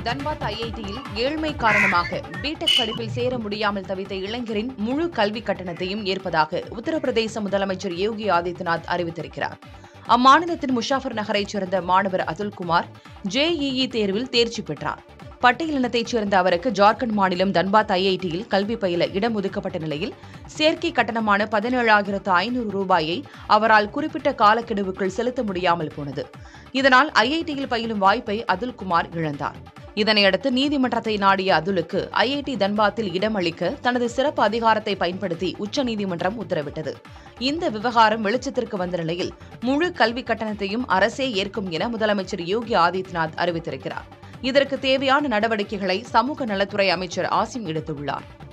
தன்பாத் ஐஐடியில் ஏழ்மை காரணமாக பிடெக் படிப்பில் சேர முடியாமல் தவித்த இளைஞரின் முழு கல்வி கட்டணத்தையும் ஏற்பதாக உத்தரப்பிரதேச முதலமைச்சர் யோகி ஆதித்யநாத் அறிவித்திருக்கிறார் அம்மாநிலத்தின் முஷாஃபர் நகரைச் சேர்ந்த மாணவர் அதுல்குமார் ஜேஇஇ தேர்வில் தேர்ச்சி பெற்றார் பட்டியலினத்தைச் சேர்ந்த அவருக்கு ஜார்க்கண்ட் மாநிலம் தன்பாத் ஐஐடியில் கல்வி பயில இடம் ஒதுக்கப்பட்ட நிலையில் சேர்க்கை கட்டணமான பதினேழாயிரத்து ஐநூறு ரூபாயை அவரால் குறிப்பிட்ட காலக்கெடுவுக்குள் செலுத்த முடியாமல் போனது இதனால் ஐஐடியில் பயிலும் வாய்ப்பை அதுல்குமார் இழந்தார் இதனையடுத்து நீதிமன்றத்தை நாடிய அதுலுக்கு ஐஐடி தன்பாத்தில் இடமளிக்க தனது சிறப்பு அதிகாரத்தை பயன்படுத்தி உச்சநீதிமன்றம் உத்தரவிட்டது இந்த விவகாரம் வெளிச்சத்திற்கு வந்த நிலையில் முழு கல்வி கட்டணத்தையும் அரசே ஏற்கும் என முதலமைச்சர் யோகி ஆதித்யநாத் அறிவித்திருக்கிறார் இதற்கு தேவையான நடவடிக்கைகளை சமூக நலத்துறை அமைச்சர் ஆசிம் எடுத்துள்ளார்